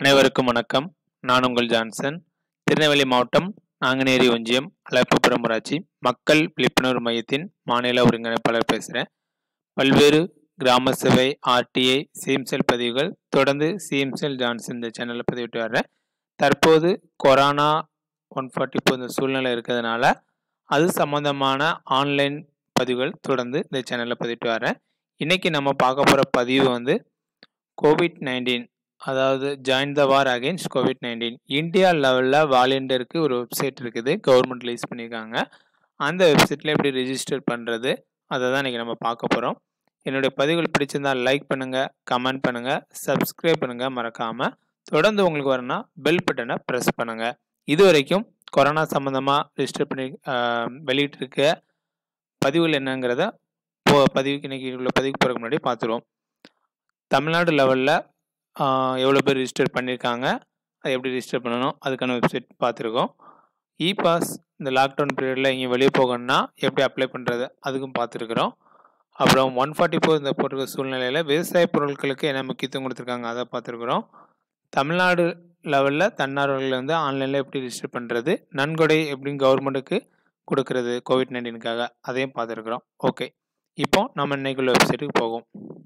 அனைவருக்கும் வணக்கம் நான் உங்கள் ஜான்சன் திருநெல்வேலி மாவட்டம் நாங்குநேரி ஒன்றியம் அலப்புப்புறம் ஊராட்சி மக்கள் விழிப்புணர்வு மையத்தின் மாநில ஒருங்கிணைப்பாளர் பேசுகிறேன் பல்வேறு கிராம சபை ஆர்டிஐ சிஎம்செல் பதிவுகள் தொடர்ந்து சிஎம்செல் ஜான்சன் இந்த சேனலில் பதிவிட்டு வர்றேன் தற்போது கொரோனா ஒன் ஃபார்ட்டி இப்போ இந்த சூழ்நிலை இருக்கிறதுனால அது சம்மந்தமான ஆன்லைன் பதிவுகள் தொடர்ந்து இந்த சேனலில் பதிவிட்டு வரேன் இன்றைக்கி நம்ம பார்க்க போகிற பதிவு வந்து கோவிட் நைன்டீன் அதாவது join the war against COVID nineteen India லெவலில் வாலண்டியருக்கு ஒரு வெப்சைட் இருக்குது கவர்மெண்ட் ரிலீஸ் பண்ணியிருக்காங்க அந்த வெப்சைட்டில் எப்படி ரிஜிஸ்டர் பண்ணுறது அதை தான் இன்றைக்கி நம்ம பார்க்க போகிறோம் என்னுடைய பதிவுகள் பிடிச்சிருந்தால் லைக் பண்ணுங்கள் கமெண்ட் பண்ணுங்கள் சப்ஸ்கிரைப் பண்ணுங்கள் மறக்காமல் தொடர்ந்து உங்களுக்கு வரணும்னா பெல் பட்டனை ப்ரெஸ் பண்ணுங்கள் இது வரைக்கும் கொரோனா சம்மந்தமாக ரிஜிஸ்டர் பண்ணி வெளியிட்டிருக்க பதிவுகள் என்னங்கிறத போ பதிவுக்கு இன்றைக்கி உள்ள பதிவுக்கு போகிறதுக்கு முன்னாடி பார்த்துருவோம் தமிழ்நாடு லெவலில் எவ்வளோ பேர் ரிஜிஸ்டர் பண்ணியிருக்காங்க அதை எப்படி ரிஜிஸ்டர் பண்ணணும் அதுக்கான வெப்சைட் பார்த்துருக்கோம் இ பாஸ் இந்த லாக்டவுன் பீரியடில் இங்கே வெளியே போகணும்னா எப்படி அப்ளை பண்ணுறது அதுக்கும் பார்த்துருக்குறோம் அப்புறம் ஒன் ஃபார்ட்டி ஃபோர் இந்த போட்டிருக்க சூழ்நிலையில் விவசாய பொருட்களுக்கு என்ன முக்கியத்துவம் கொடுத்துருக்காங்க அதை பார்த்துருக்குறோம் தமிழ்நாடு லெவலில் தன்னார்வர்கள் வந்து ஆன்லைனில் எப்படி ரிஜிஸ்டர் பண்ணுறது நன்கொடை எப்படின்னு கவர்மெண்ட்டுக்கு கொடுக்கறது கோவிட் நைன்டீனுக்காக அதையும் பார்த்துருக்குறோம் ஓகே இப்போ நம்ம இன்னைக்குள்ள வெப்சைட்டுக்கு போவோம்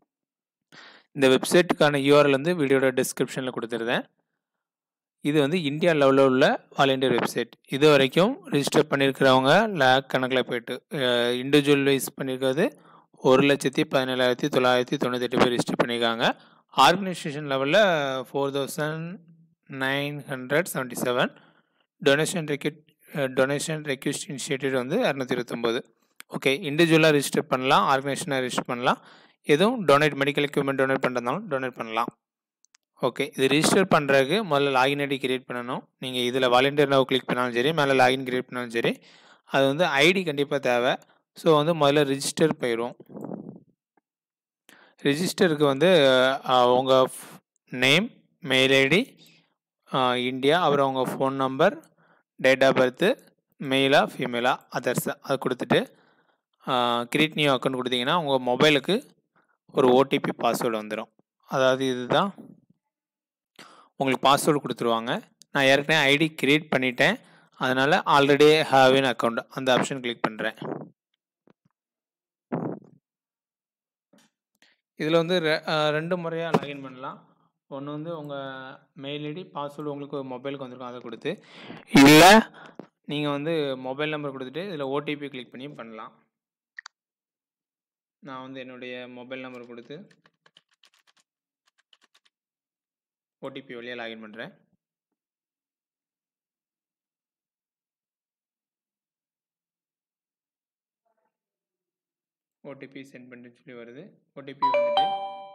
இந்த வெப்சைட்டுக்கான யூஆர்எல் வந்து வீடியோட டிஸ்கிரிப்ஷனில் கொடுத்துருந்தேன் இது வந்து இந்தியா லெவலில் உள்ள வாலண்டியர் வெப்சைட் இது வரைக்கும் ரிஜிஸ்டர் பண்ணியிருக்கிறவங்க லேக் கணக்கில் போயிட்டு இண்டிவிஜுவல் வைஸ் பண்ணியிருக்கிறது ஒரு லட்சத்தி பதினேழாயிரத்தி தொள்ளாயிரத்தி தொண்ணூத்தெட்டு பேர் ரிஜிஸ்டர் பண்ணியிருக்காங்க ஆர்கனைசேஷன் லெவலில் four thousand nine hundred seventy seven donation request donation request initiative வந்து இரநூத்தி இருபத்தொம்போது ஓகே இண்டிவிஜுவலாக ரிஜிஸ்டர் பண்ணலாம் ஆர்கனைசேஷனாக ரிஜிஸ்டர் பண்ணலாம் எதுவும் டொனேட் மெடிக்கல் எக்யூப்மெண்ட் டொனேட் பண்ணுறதுனாலும் டொனேட் பண்ணலாம் ஓகே இது ரிஜிஸ்டர் பண்ணுறதுக்கு முதல்ல லாகின் ஐடி கிரியேட் பண்ணணும் நீங்கள் இதில் வாலண்டியர் நவ் கிளிக் பண்ணாலும் சரி மேலே லாகின் கிரியேட் பண்ணாலும் சரி அது வந்து ஐடி கண்டிப்பாக தேவை ஸோ வந்து முதல்ல ரிஜிஸ்டர் போயிடும் ரிஜிஸ்டருக்கு வந்து உங்கள் நேம் மெயில் ஐடி இந்தியா அப்புறம் உங்கள் phone number date of birth மெயிலா ஃபீமேலா அதர்ஸ் அது கொடுத்துட்டு கிரியேட் நியூ அக்கௌண்ட் கொடுத்தீங்கன்னா உங்கள் மொபைலுக்கு ஒரு ஓடிபி பாஸ்வேர்டு வந்துடும் அதாவது இதுதான் உங்களுக்கு பாஸ்வேர்டு கொடுத்துருவாங்க நான் ஏற்கனவே ஐடி கிரியேட் பண்ணிட்டேன் அதனால் ஆல்ரெடி ஹாவ் இன் அக்கௌண்ட் அந்த ஆப்ஷன் கிளிக் பண்ணுறேன் இதில் வந்து ரெண்டு முறையாக லாகின் பண்ணலாம் ஒன்று வந்து உங்கள் மெயில் ஐடி பாஸ்வேர்டு உங்களுக்கு மொபைலுக்கு வந்திருக்கும் அதை கொடுத்து இல்லை நீங்கள் வந்து மொபைல் நம்பர் கொடுத்துட்டு இதில் ஓடிபி கிளிக் பண்ணி பண்ணலாம் நான் வந்து என்னுடைய மொபைல் நம்பர் கொடுத்து ஓடிபி வழியாக லாகின் பண்ணுறேன் ஓடிபி சென்ட் பண்ணிட்டு சொல்லி வருது ஓடிபி வந்துட்டு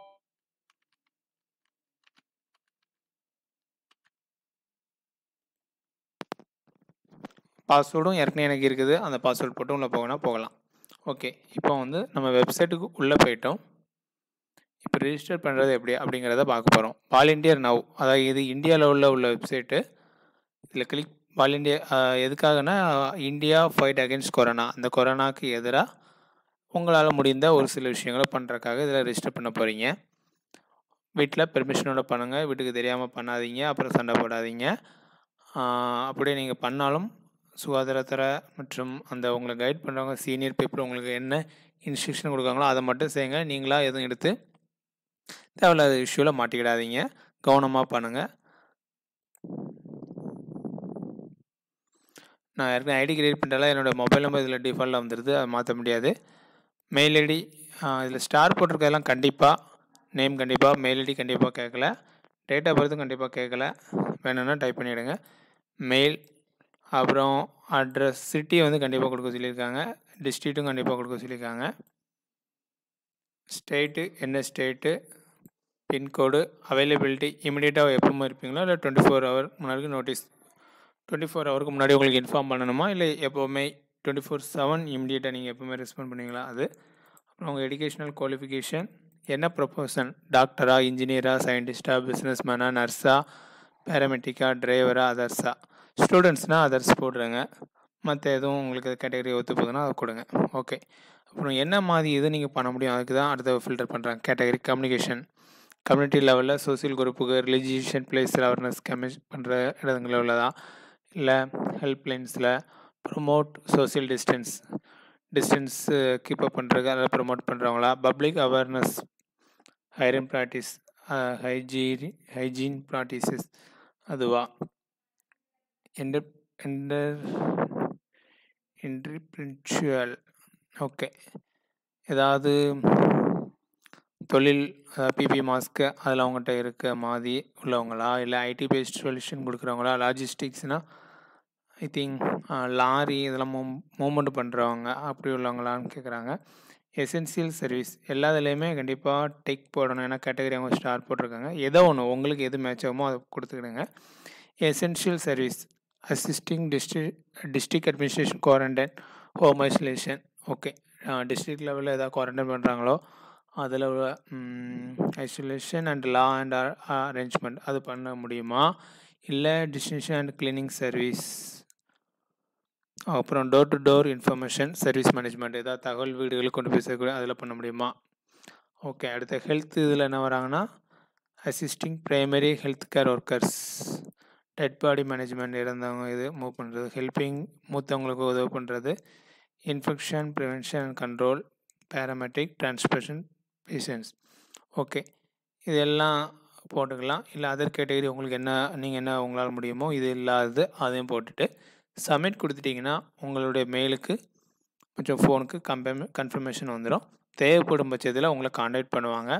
பாஸ்வேர்டும் ஏற்கனவே எனக்கு இருக்குது அந்த பாஸ்வேர்ட் போட்டு உள்ளே போகனா போகலாம் ஓகே இப்போ வந்து நம்ம வெப்சைட்டுக்கு உள்ளே போயிட்டோம் இப்போ ரிஜிஸ்டர் பண்ணுறது எப்படி அப்படிங்கிறத பார்க்க போகிறோம் வால் இண்டியர் நவ் அதாவது இது இந்தியா லெவலில் உள்ள வெப்சைட்டு இதில் கிளிக் வால் இண்டியா எதுக்காகனா இந்தியா ஃபைட் அகேன்ஸ்ட் கொரோனா அந்த கொரோனாக்கு எதிராக உங்களால் முடிந்த ஒரு சில விஷயங்களை பண்ணுறக்காக இதில் ரிஜிஸ்டர் பண்ண போகிறீங்க வீட்டில் பெர்மிஷனோட பண்ணுங்கள் வீட்டுக்கு தெரியாமல் பண்ணாதீங்க அப்புறம் சண்டை போடாதீங்க அப்படியே நீங்கள் பண்ணாலும் சுகாதாரத்துறை மற்றும் அந்த உங்களை கைட் பண்ணுறவங்க சீனியர் பீப்புள் உங்களுக்கு என்ன இன்ஸ்ட்ரக்ஷன் கொடுக்காங்களோ அதை மட்டும் செய்யுங்க நீங்களாக எதுவும் எடுத்து தேவையில்லாத இஷ்யூவில் மாட்டிக்கிடாதீங்க கவனமாக பண்ணுங்கள் நான் ஏற்கனவே ஐடி கிரியேட் பண்ணுறதால என்னோடய மொபைல் நம்பர் இதில் டிஃபால்ட்டில் வந்துடுது அதை மாற்ற முடியாது மெயில் ஐடி இதில் ஸ்டார் போட்டிருக்கதெல்லாம் கண்டிப்பாக நேம் கண்டிப்பாக மெயில் ஐடி கண்டிப்பாக கேட்கல டேட் ஆஃப் பர்த்தும் கண்டிப்பாக கேட்கல வேணும்னா டைப் பண்ணிவிடுங்க மெயில் அப்புறம் அட்ரஸ் சிட்டி வந்து கண்டிப்பாக கொடுக்க சொல்லியிருக்காங்க டிஸ்ட்ரிக்ட்டும் கண்டிப்பாக கொடுக்க சொல்லியிருக்காங்க ஸ்டேட்டு என்ன ஸ்டேட்டு பின்கோடு அவைலபிலிட்டி இமீடியட்டாக எப்பவுமே இருப்பீங்களா இல்லை டுவெண்ட்டி ஃபோர் ஹவர் முன்னாடி நோட்டீஸ் டுவெண்ட்டி ஃபோர் ஹவருக்கு முன்னாடி உங்களுக்கு இன்ஃபார்ம் பண்ணணுமா இல்லை எப்போவுமே டுவெண்ட்டி ஃபோர் செவன் இமீடியட்டாக நீங்கள் எப்போவுமே ரெஸ்பாண்ட் பண்ணுவீங்களா அது அப்புறம் உங்கள் எஜுகேஷ்னல் குவாலிஃபிகேஷன் என்ன ப்ரொஃபஷன் டாக்டரா இன்ஜினியரா சயின்டிஸ்டா பிஸ்னஸ் மேனா நர்ஸா பேராமெட்ரிக்கா டிரைவரா அதர்ஸா ஸ்டூடெண்ட்ஸ்னால் அதர்ஸ் போடுறேங்க மற்ற எதுவும் உங்களுக்கு கேட்டகரி ஒத்து போகுதுன்னா அதை கொடுங்க ஓகே அப்புறம் என்ன மாதிரி இது நீங்கள் பண்ண முடியும் அதுக்கு தான் அடுத்த ஃபில்டர் பண்ணுறாங்க கேட்டகரி கம்யூனிகேஷன் கம்யூனிட்டி லெவலில் சோசியல் குரூப்புக்கு ரிலீஜியேஷன் பிளேஸில் அவேர்னஸ் கமிஷ் பண்ணுற இடங்களில் உள்ளதா இல்லை ஹெல்ப்லைன்ஸில் promote social distance distance keep up பண்ணுறதுக்கு அதை ப்ரொமோட் பண்ணுறவங்களா பப்ளிக் அவேர்னஸ் ஹைரன் ப்ராக்டிஸ் ஹைஜீன் ஹைஜீன் ப்ராக்டிசஸ் அதுவா என்டர் என்டர் இன்ட்ரிபிரிச்சுவல் ஓகே ஏதாவது தொழில் பிபி மாஸ்க்கு அதில் அவங்ககிட்ட இருக்க மாதிரி உள்ளவங்களா இல்லை ஐடி பேஸ்ட் சொல்யூஷன் கொடுக்குறவங்களா லாஜிஸ்டிக்ஸ்னால் ஐ திங்க் லாரி இதெல்லாம் மூவ் மூவ்மெண்ட் பண்ணுறவங்க அப்படி உள்ளவங்களான்னு கேட்குறாங்க எசென்சியல் சர்வீஸ் எல்லாத்துலேயுமே கண்டிப்பாக டெக் போடணும் ஏன்னா கேட்டகரி அவங்க ஸ்டார் போட்டிருக்காங்க ஏதோ ஒன்று உங்களுக்கு எது மேட்ச் ஆகுமோ அதை கொடுத்துக்கிடுங்க essential service assisting district district administration quarantine home isolation okay district லெவலில் எதாவது குவாரண்டைன் பண்ணுறாங்களோ அதில் isolation and law and arrangement அது பண்ண முடியுமா இல்லை டிஸ்டிங்ஷன் அண்ட் கிளீனிங் சர்வீஸ் அப்புறம் door to door information service management ஏதாவது தகவல் வீடுகளுக்கு கொண்டு போய் சேர்க்கக்கூடிய அதில் பண்ண முடியுமா ஓகே அடுத்த ஹெல்த் இதில் என்ன வராங்கன்னா assisting primary health care workers dead body management இறந்தவங்க இது மூவ் பண்ணுறது ஹெல்பிங் மூத்தவங்களுக்கு உதவி பண்ணுறது infection prevention and control paramedic transportation patients okay இதெல்லாம் போட்டுக்கலாம் இல்லை அதர் கேட்டகரி உங்களுக்கு என்ன நீங்கள் என்ன உங்களால் முடியுமோ இது இல்லாதது அதையும் போட்டுட்டு சப்மிட் கொடுத்துட்டிங்கன்னா உங்களுடைய மெயிலுக்கு கொஞ்சம் ஃபோனுக்கு கம்பெ கன்ஃபர்மேஷன் வந்துடும் தேவைப்படும் பட்சத்தில் உங்களை காண்டாக்ட் பண்ணுவாங்க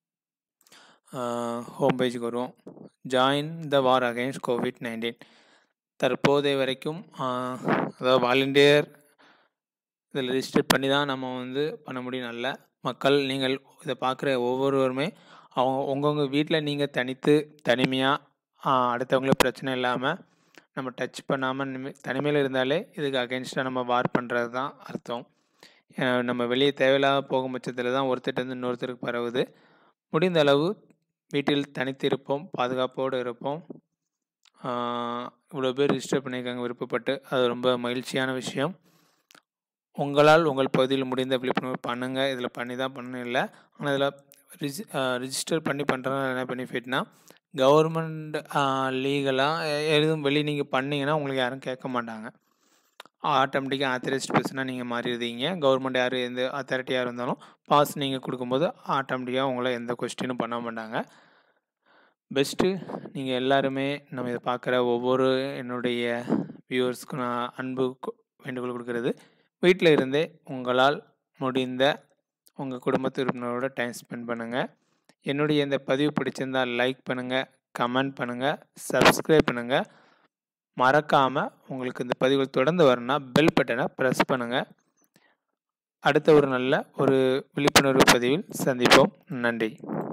ஹோம் பேஜுக்கு வருவோம் join the war against COVID nineteen தற்போதைய வரைக்கும் அதாவது வாலண்டியர் இதில் ரிஜிஸ்டர் பண்ணி தான் நம்ம வந்து பண்ண முடியும் நல்ல மக்கள் நீங்கள் இதை பார்க்குற ஒவ்வொருவருமே அவங்க உங்கவுங்க வீட்டில் நீங்கள் தனித்து தனிமையாக அடுத்தவங்களுக்கு பிரச்சனை இல்லாமல் நம்ம டச் பண்ணாமல் நிமி தனிமையில் இருந்தாலே இதுக்கு அகென்ஸ்டாக நம்ம வார் பண்ணுறது தான் அர்த்தம் நம்ம வெளியே தேவையில்லாத போகும் பட்சத்தில் தான் ஒருத்தர்கிட்ட இன்னொருத்தருக்கு பரவுது முடிந்த அளவு வீட்டில் தனித்து இருப்போம் பாதுகாப்போடு இருப்போம் இவ்வளோ பேர் ரிஜிஸ்டர் பண்ணியிருக்காங்க விருப்பப்பட்டு அது ரொம்ப மகிழ்ச்சியான விஷயம் உங்களால் உங்கள் பகுதியில் முடிந்த விழிப்புணர்வு பண்ணுங்கள் இதில் பண்ணி தான் பண்ணணும் இல்லை ஆனால் இதில் ரிஜி ரிஜிஸ்டர் பண்ணி பண்ணுறதுனால என்ன பெனிஃபிட்னா கவர்மெண்ட் லீகலாக எதுவும் வெளியே நீங்கள் பண்ணிங்கன்னா உங்களுக்கு யாரும் கேட்க மாட்டாங்க ஆட்டோமேட்டிக்காக ஆத்தரைஸ்ட் பர்சனாக நீங்கள் மாறிடுவீங்க கவர்மெண்ட் யார் எந்த அத்தாரிட்டியாக இருந்தாலும் பாஸ் நீங்கள் கொடுக்கும்போது ஆட்டோமேட்டிக்காக உங்களை எந்த கொஸ்டினும் பண்ண மாட்டாங்க பெஸ்ட்டு நீங்கள் எல்லாருமே நம்ம இதை பார்க்குற ஒவ்வொரு என்னுடைய வியூவர்ஸ்க்கும் நான் அன்பு வேண்டுகோள் கொடுக்கறது வீட்டில் இருந்தே உங்களால் முடிந்த உங்கள் குடும்பத்து உறுப்பினரோட டைம் ஸ்பெண்ட் பண்ணுங்கள் என்னுடைய இந்த பதிவு பிடிச்சிருந்தால் லைக் பண்ணுங்கள் கமெண்ட் பண்ணுங்கள் சப்ஸ்கிரைப் பண்ணுங்கள் மறக்காமல் உங்களுக்கு இந்த பதிவுகள் தொடர்ந்து வரணும்னா பெல் பட்டனை ப்ரெஸ் பண்ணுங்கள் அடுத்த ஒரு நல்ல ஒரு விழிப்புணர்வு பதிவில் சந்திப்போம் நன்றி